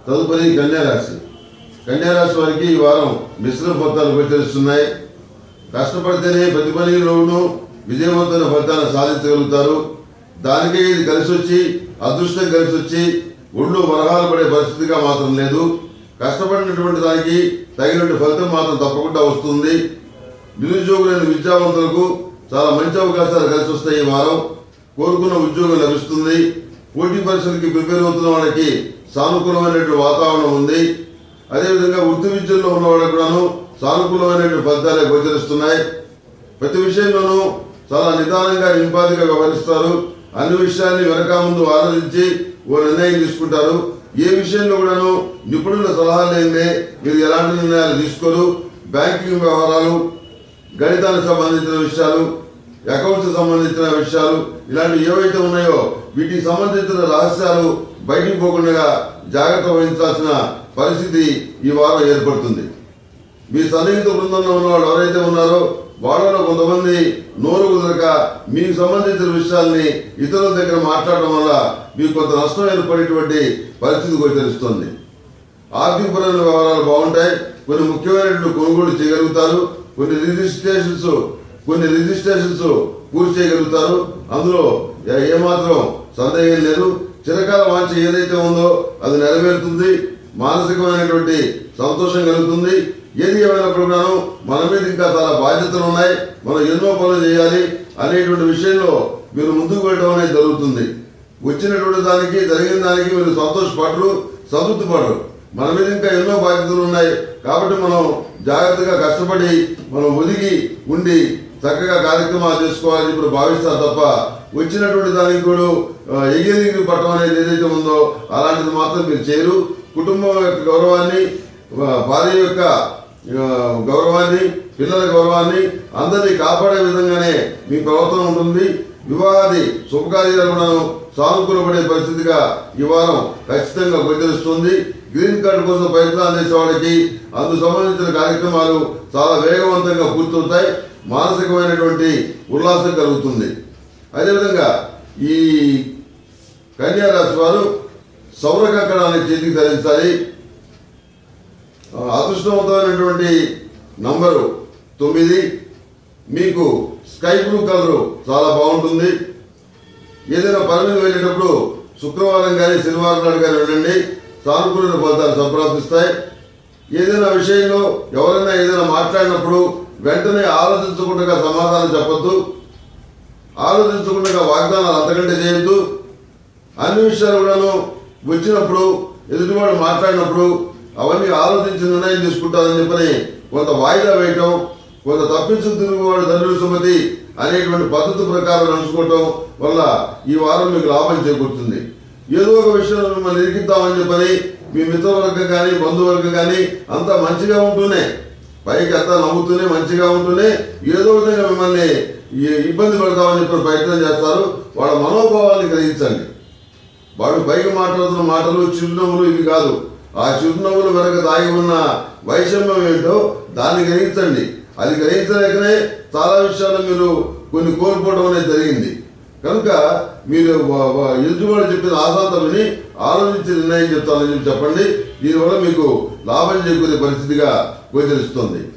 తదుపరి కన్యారాశి కన్యారాశి వారికి ఈ వారం మిశ్రమ ఫలితాలు గోచరిస్తున్నాయి కష్టపడితేనే ప్రతి పనిలోనూ విజయవంతమైన ఫలితాన్ని సాధించగలుగుతారు దానికే ఇది కలిసి వచ్చి అదృష్టం కలిసి వచ్చి ఒళ్ళు వరహాలు పడే పరిస్థితిగా మాత్రం లేదు కష్టపడినటువంటి దానికి తగినటువంటి ఫలితం మాత్రం తప్పకుండా వస్తుంది నిరుద్యోగులైన విద్యావంతులకు చాలా మంచి అవకాశాలు కలిసి వస్తాయి ఈ వారం కోరుకున్న ఉద్యోగం లభిస్తుంది పోటీ పరీక్షలకి ప్రిపేర్ అవుతున్న వాళ్ళకి సానుకూలమైనటువంటి వాతావరణం ఉంది అదేవిధంగా వృత్తి విద్యల్లో ఉన్న వాళ్ళకు కూడాను సానుకూలమైనటువంటి ఫలితాలే గోచరిస్తున్నాయి ప్రతి విషయంలోనూ చాలా నిదానంగా నింపాదిగా వ్యవహరిస్తారు అన్ని విషయాల్ని వెనక ముందు ఆలోచించి ఓ నిర్ణయం తీసుకుంటారు ఏ విషయంలో కూడాను నిపుణుల సలహా లేదే మీరు ఎలాంటి నిర్ణయాలు తీసుకోరు బ్యాంకింగ్ వ్యవహారాలు గణితానికి సంబంధించిన విషయాలు అకౌంట్స్ సంబంధించిన విషయాలు ఇలాంటివి ఏవైతే ఉన్నాయో వీటికి సంబంధించిన రహస్యాలు బయటికి పోకుండా జాగ్రత్త వహించాల్సిన పరిస్థితి ఈ వారం ఏర్పడుతుంది మీ సన్నిహిత బృందంలో ఉన్న వాళ్ళు ఎవరైతే ఉన్నారో వాళ్ళలో కొంతమంది నోరు కుదరక మీకు సంబంధించిన విషయాల్ని ఇతరుల దగ్గర మాట్లాడడం వల్ల మీకు కొంత నష్టం ఏర్పడేటువంటి పరిస్థితి గోచరిస్తుంది ఆర్థికపరమైన వ్యవహారాలు బాగుంటాయి కొన్ని ముఖ్యమైనటువంటి కొనుగోలు చేయగలుగుతారు కొన్ని రిజిస్ట్రేషన్స్ కొన్ని రిజిస్ట్రేషన్స్ పూర్తి చేయగలుగుతారు అందులో ఏ- ఏమాత్రం సందేహం లేదు చిరకాల వాంఛ ఏదైతే ఉందో అది నెరవేరుతుంది మానసికమైనటువంటి సంతోషం కలుగుతుంది ఏది ఏమైనప్పుడు కూడాను మన మీద ఇంకా చాలా బాధ్యతలు ఉన్నాయి మనం ఎన్నో పనులు చేయాలి అనేటువంటి విషయంలో మీరు ముందుకు వెళ్ళడం అనేది జరుగుతుంది వచ్చినటువంటి దానికి జరిగిన దానికి మీరు సంతోషపడరు సంతృప్తి పడరు మన మీద ఇంకా ఎన్నో బాధ్యతలు ఉన్నాయి కాబట్టి మనం జాగ్రత్తగా కష్టపడి మనం ఒదిగి ఉండి చక్కగా కార్యక్రమాలు చేసుకోవాలని ఇప్పుడు భావిస్తారు తప్ప వచ్చినటువంటి దానికి కూడా ఆ, ఎగిరి పట్టడం అనేది ఏదైతే ఉందో అలాంటిది మాత్రం మీరు చేయరు కుటుంబం యొక్క గౌరవాన్ని ఆ, భార్య యొక్క ఆ, గౌరవాన్ని పిల్లల గౌరవాన్ని అందరినీ కాపాడే విధంగానే మీ ప్రవర్తన ఉంటుంది వివాహాది శుభకార్యాలు కూడాను సానుకూలపడే పరిస్థితిగా ఈ వారం ఖచ్చితంగా గోచరిస్తుంది గ్రీన్ కార్డు కోసం ప్రయత్నాలు చేసే వాళ్ళకి అందుకు సంబంధించిన కార్యక్రమాలు చాలా వేగవంతంగా పూర్తవుతాయి మానసికమైనటువంటి ఉల్లాసం కలుగుతుంది అదేవిధంగా ఈ కన్యా రాశి వారు సౌర కక్కడాన్ని చేతికి ధరించాలి ఆ, అదృష్టవంతమైనటువంటి నంబరు తొమ్మిది మీకు స్కై బ్లూ కలర్ చాలా బాగుంటుంది ఏదైనా పని మీద వెళ్ళేటప్పుడు శుక్రవారం కానీ శనివారం నాడు కానీ వెళ్ళండి సానుకూల ఫలితాలు సంప్రాప్తిస్తాయి ఏదైనా విషయంలో ఎవరైనా ఏదైనా మాట్లాడినప్పుడు వెంటనే ఆలోచించకుండా సమాధానం చెప్పొద్దు ఆలోచించకుండా వాగ్దానాలు అంతకంటే చేయొద్దు అన్ని విషయాలు కూడాను వచ్చినప్పుడు ఎదుటివాడు మాట్లాడినప్పుడు అవన్నీ ఆలోచించి నిర్ణయం తీసుకుంటారని చెప్పని కొంత వాయిదా వేయటం కొంత తప్పించు తిరుగువాడు తండ్రి సుమతి అనేటువంటి పద్ధతి ప్రకారం నడుచుకోవటం వల్ల ఈ వారం మీకు లాభం చేకూరుతుంది ఏదో ఒక విషయంలో మిమ్మల్ని ఇరికిద్దామని చెప్పని మీ మిత్రవర్గం కానీ బంధువర్గం కానీ అంతా మంచిగా ఉంటూనే పైకి అంతా నవ్వుతూనే మంచిగా ఉంటూనే ఏదో విధంగా మిమ్మల్ని ఈ- ఇబ్బంది పెడతామని చెప్పి ప్రయత్నం చేస్తారు వాళ్ళ మనోభావాన్ని గ్రహించండి వాడు పైకి మాట్లాడుతున్న మాటలు చిరునవ్వులు ఇవి కాదు ఆ చిరునవ్వులు వెనక దాగి ఉన్న వైషమ్యం ఏంటో దాన్ని గ్రహించండి అది గ్రహించలేకనే చాలా విషయాలు మీరు కొన్ని కోల్పోవడం అనేది జరిగింది కనుక మీరు వా- వా- ఎదుటివాడు చెప్పిన ఆశాంతం విని ఆలోచించి నిర్ణయం చెప్తానని చెప్పి చెప్పండి దీనివల్ల మీకు లాభం చేకూరే పరిస్థితిగా గోచరిస్తుంది